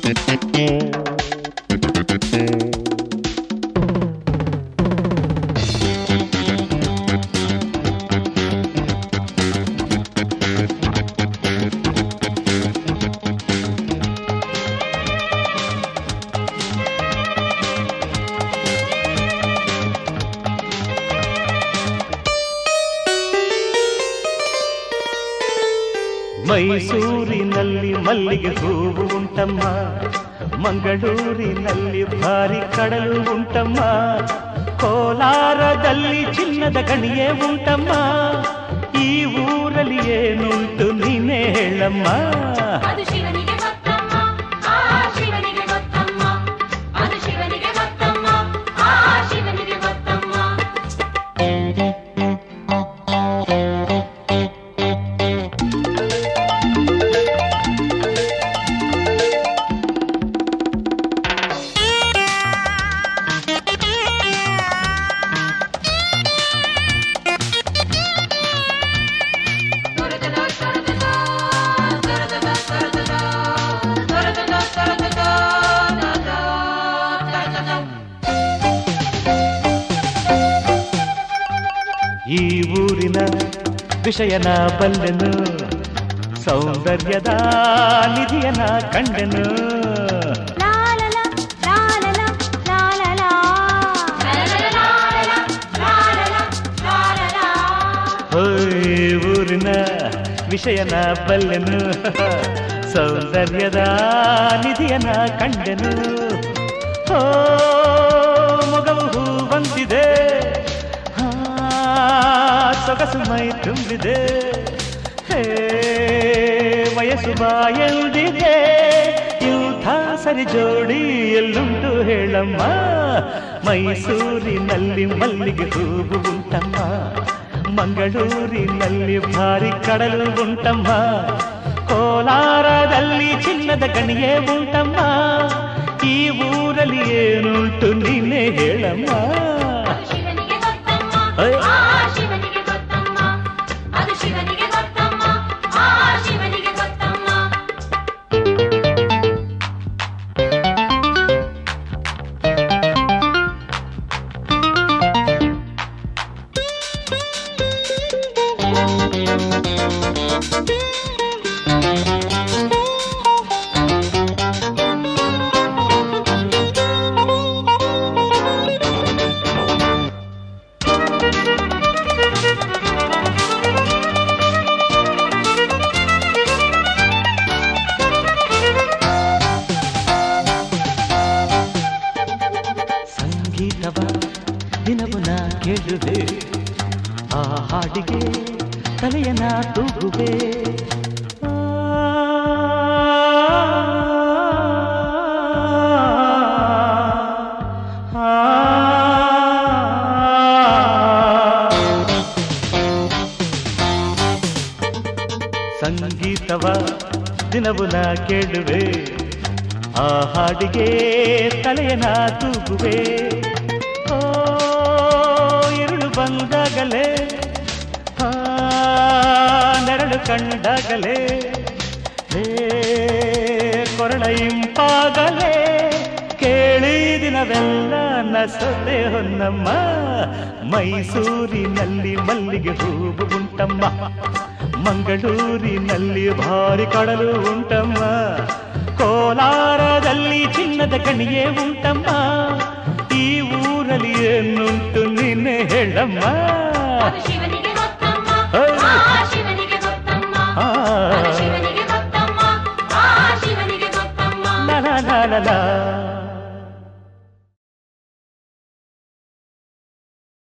ಮೈಸೂರಿನಲ್ಲಿ ಮಲ್ಲಿಗೆ ಹೂವು ಉಂಟಮ್ಮ ಮಂಗಳೂರಿನಲ್ಲಿ ಭಾರಿ ಕಡಲು ಉಂಟಮ್ಮ ಕೋಲಾರದಲ್ಲಿ ಚಿನ್ನದ ಗಣಿಯೇ ಉಂಟಮ್ಮ ಈ ಊರಲ್ಲಿ ಏನುಂಟು ನೀನೇ ಹೇಳಮ್ಮ ಅದು ಶಿವನಿಗೆ ಗೊತ್ತಮ್ಮ ಆ ಶಿವನಿಗೆ ಗೊತ್ತಮ್ಮ ಅದು ಶಿವನಿಗೆ ಗೊತ್ತಮ್ಮ ಆ ಶಿವನಿಗೆ ಗೊತ್ತಮ್ಮ ದೊರೆತದ ದೊರೆತದ ದೊರೆತದ ದೊರೆತದ ದೊರೆತದ ದೊರೆತದ ದೊರೆತದ ಈ ಊರಿನ ವಿಷಯನ ಬಲ್ಲೆನು ಸೌಂದರ್ಯದ ನಿಧಿಯನ ಕಂಡೆನು ಹೋಯ್ ಊರಿನ ವಿಷಯನ ಬಲ್ಲೆನು ಸೌಂದರ್ಯದ ನಿಧಿಯನ ಕಂಡೆನು ಹೋ ಮೊಗವು ಹೂ ಬಂದಿದೆ ಹಾ, ಸೊಗಸು ಮೈ ತುಂಬಿದೆ ಹೇ ವಯಸ್ಸು ಬಾಯಲ್ದಿದೆ ಇಂಥ ಸರಿ ಜೋಡಿ ಎಲ್ಲುಂಟು ಹೇಳಮ್ಮ ಮೈಸೂರಿನಲ್ಲಿ ಮಲ್ಲಿಗೆ ಹೂವು ಉಂಟಮ್ಮ ಮಂಗಳೂರಿನಲ್ಲಿ ಭಾರಿ ಕಡಲು ಉಂಟಮ್ಮ ಕೋಲಾರದಲ್ಲಿ ಚಿನ್ನದ ಗಣಿಯೇ ಉಂಟಮ್ಮ ಈ ಊರಲ್ಲಿ ಏನುಂಟು ನೀನೇ ಹೇಳಮ್ಮ ಅದು ಶಿವನಿಗೆ ಗೊತ್ತಮ್ಮ ಐ. ಆ ಶಿವನಿಗೆ ಗೊತ್ತಮ್ಮ ಅದು ಶಿವನಿಗೆ ಗೊತ್ತಮ್ಮ ಆ ಶಿವನಿಗೆ ಗೊತ್ತಮ್ಮ ಸಂಗೀತವ ದಿನವು ನಾ ಕೇಳುವೆ ಆ ಹಾಡಿಗೆ ತಲೆಯನ ತೂಗುವೆ ಆ, ಆ, ಸಂಗೀತವ ದಿನವು ನಾ ಕೇಳುವೆ ಆ ಹಾಡಿಗೆ ತಲೆಯನ ತೂಗುವೆ ಓ ഇരുಳು ಬಂದಾಗಲೇ ಆ ನೆರಳು ಕಂಡಾಗಲೇ ಹೇ ಕೊರಳ ಇಂಪಾಗಲೇ ಕೇಳಿ ದಿನವೆಲ್ಲ ನಸದೆ ಹೊನ್ನಮ್ಮ ಮೈಸೂರಿನಲ್ಲಿ ಮಲ್ಲಿಗೆ ಹೂವು ಉಂಟಮ್ಮ ಮಂಗಳೂರಿನಲ್ಲಿ ಭಾರಿ ಕಡಲು ಉಂಟಮ್ಮ ಕೋಲಾರದಲ್ಲಿ ಚಿನ್ನದ ಗಣಿಯೇ ಉಂಟಮ್ಮ ಈ ಊರಲ್ಲಿ ಏನುಂಟು ನಿನ್ನೆ ಹೇಳಮ್ಮ ಅದು ಶಿವನಿಗೆ ಗೊತ್ತಮ್ಮ ಐ. ಆ ಶಿವನಿಗೆ ಗೊತ್ತಮ್ಮ ಆ. ಅದು ಶಿವನಿಗೆ ಗೊತ್ತಮ್ಮ ಆ ಶಿವನಿಗೆ ಗೊತ್ತಮ್ಮ ಲ ಲ ಲ ಲ ಲ